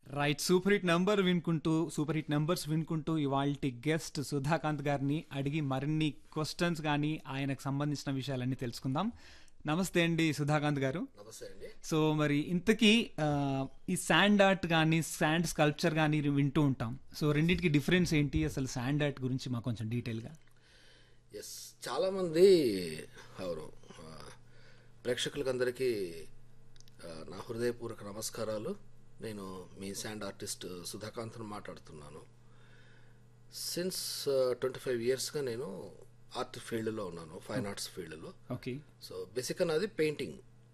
Right super hit number వినుకుంటూ super hit numbers వినుకుంటూ ఇవాళ గెస్ట్ సుధాకాంత్ గారిని అడిగి మరిన్ని క్వశ్చన్స్ కానీ ఆయనకు సంబంధించిన విషయాలన్నీ తెలుసుకుందాం నమస్తే అండి సుధాకాంత్ గారు నమస్తే అండి సో మరి ఇంతకీ ఆ, ఈ శాండ్ ఆర్ట్ కానీ శాండ్ స్కల్ప్చర్ కానీ వింటూ ఉంటాం సో రెండింటికి డిఫరెన్స్ ఏంటి అసలు శాండ్ ఆర్ట్ గురించి మాకు కొంచెం డీటెయిల్గా ఎస్ చాలామంది ఎవరు ఆ, ప్రేక్షకులకందరికీ ఆ, నా హృదయపూర్వక నమస్కారాలు నేను మీ శాండ్ ఆర్టిస్ట్ సుధాకాంత్ని మాట్లాడుతున్నాను సిన్స్ ట్వంటీ ఫైవ్ ఇయర్స్గా నేను ఆర్ట్ ఫీల్డ్లో ఉన్నాను ఫైన్ ఆర్ట్స్ ఫీల్డ్లో ఓకే సో బేసిక్గా నాది painting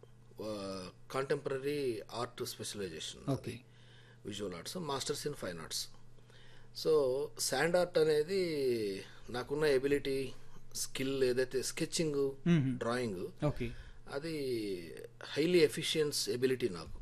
contemporary art specialisation okay visual arts masters in fine arts so sand art అనేది నాకున్న ఎబిలిటీ స్కిల్ ఏదైతే స్కెచింగ్ డ్రాయింగ్ ఓకే అది హైలీ ఎఫిషియన్స్ ఎబిలిటీ నాకు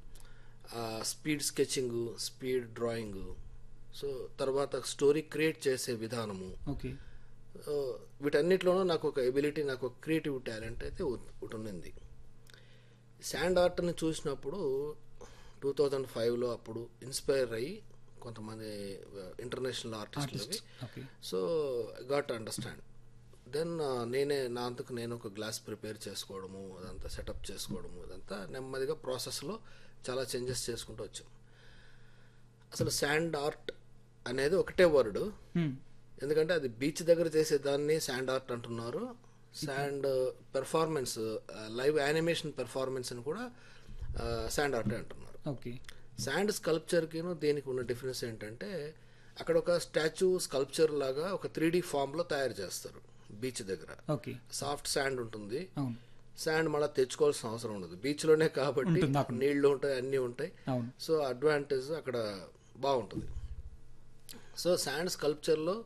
speed sketching speed drawing so తర్వాత story create చేసే విధానము ఓకే సో వీటన్నిటిలోనూ నాకు ఒక ఎబిలిటీ నాకు ఒక క్రియేటివ్ టాలెంట్ అయితే ఉ- ఒకటి ఉన్నింది శాండ్ ఆర్ట్ని చూసినప్పుడు టూ థౌజండ్ ఫైవ్లో అప్పుడు ఇన్స్పైర్ అయ్యి కొంతమంది ఇంటర్నేషనల్ ఆర్టిస్టులకి okay so got understand then నేనే నా అంతకు నేను ఒక గ్లాస్ ప్రిపేర్ చేసుకోవడము అదంతా సెటప్ చేసుకోవడము అదంతా నెమ్మదిగా ప్రాసెస్లో చాలా చేంజెస్ చేసుకుంటూ వచ్చాం అసలు శాండ్ ఆర్ట్ అనేది ఒకటే వర్డ్ ఎందుకంటే అది బీచ్ దగ్గర చేసే దాన్ని శాండ్ ఆర్ట్ అంటున్నారు sand performance live animation performance అని కూడా శాండ్ ఆర్ట్ అంటున్నారు ఓకే శాండ్ స్కల్ప్చర్కిను దీనికి ఉన్న డిఫరెన్స్ ఏంటంటే అక్కడ ఒక స్టాచ్యూ స్కల్ప్చర్ లాగా ఒక త్రీ డి ఫామ్లో తయారు చేస్తారు బీచ్ దగ్గర ఓకే సాఫ్ట్ శాండ్ ఉంటుంది అవును శాండ్ మళ్ళీ తెచ్చుకోవాల్సిన అవసరం ఉండదు బీచ్లోనే కాబట్టి ఉంటుంది అక్కడ. నీళ్లు ఉంటాయి అన్నీ ఉంటాయి అవును సో అడ్వాంటేజ్ అక్కడ బాగుంటుంది సో శాండ్ స్కల్ప్చర్లో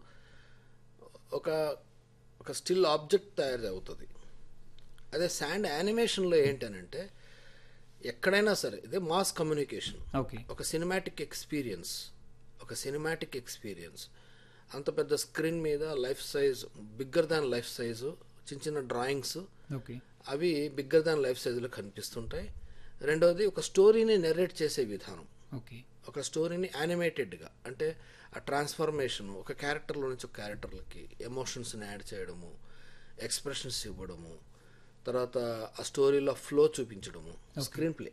ఒక ఒక స్టిల్ ఆబ్జెక్ట్ తయారు అవుతుంది అదే శాండ్ యానిమేషన్లో ఏంటనంటే ఎక్కడైనా సరే ఇదే మాస్ కమ్యూనికేషన్ ఓకే ఒక సినిమాటిక్ ఎక్స్పీరియన్స్ ఒక సినిమాటిక్ ఎక్స్పీరియన్స్ అంత పెద్ద స్క్రీన్ మీద life size bigger than life size చిన్న చిన్న డ్రాయింగ్స్ ఓకే అవి బిగ్గర్ దాన్ లైఫ్ సైజులో కనిపిస్తుంటాయి రెండోది ఒక స్టోరీని నెరేట్ చేసే విధానం ఓకే ఒక స్టోరీని యానిమేటెడ్గా అంటే ఆ ట్రాన్స్ఫర్మేషన్ ఒక క్యారెక్టర్లో నుంచి ఒక క్యారెక్టర్లకి ఎమోషన్స్ని యాడ్ చేయడము ఎక్స్ప్రెషన్స్ ఇవ్వడము తర్వాత ఆ స్టోరీలో ఫ్లో చూపించడము స్క్రీన్ ప్లే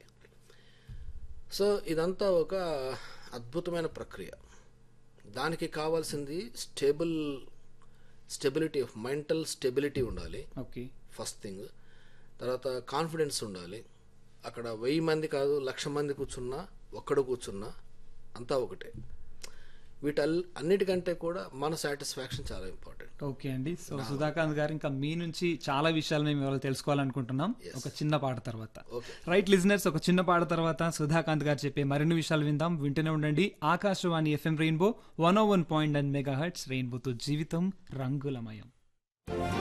సో ఇదంతా ఒక అద్భుతమైన ప్రక్రియ దానికి కావాల్సింది stable stability of mental stability ఉండాలి ఓకే ఫస్ట్ థింగ్ తర్వాత కాన్ఫిడెన్స్ ఉండాలి అక్కడ వెయ్యి మంది కాదు లక్ష మంది కూర్చున్నా ఒక్కడు కూర్చున్నా అంతా ఒకటే వీటల్ అన్నిటికంటే కూడా మన సాటిస్ఫాక్షన్ చాలా ఇంపార్టెంట్ ఓకే అండి సో సుధాకాంత్ గారు ఇంకా మీ నుంచి చాలా విషయాలు మేము ఇవాళ తెలుసుకోవాలనుకుంటున్నాం ఒక చిన్న పాట తర్వాత Okay. రైట్ లిజనర్స్ ఒక చిన్న పాట తర్వాత సుధాకాంత్ గారు చెప్పే మరిన్ని విషయాలు విందాం వింటూనే ఉండండి Akashvani FM rainbow one O one point and megahertz రెయిన్బోతో జీవితం రంగులమయం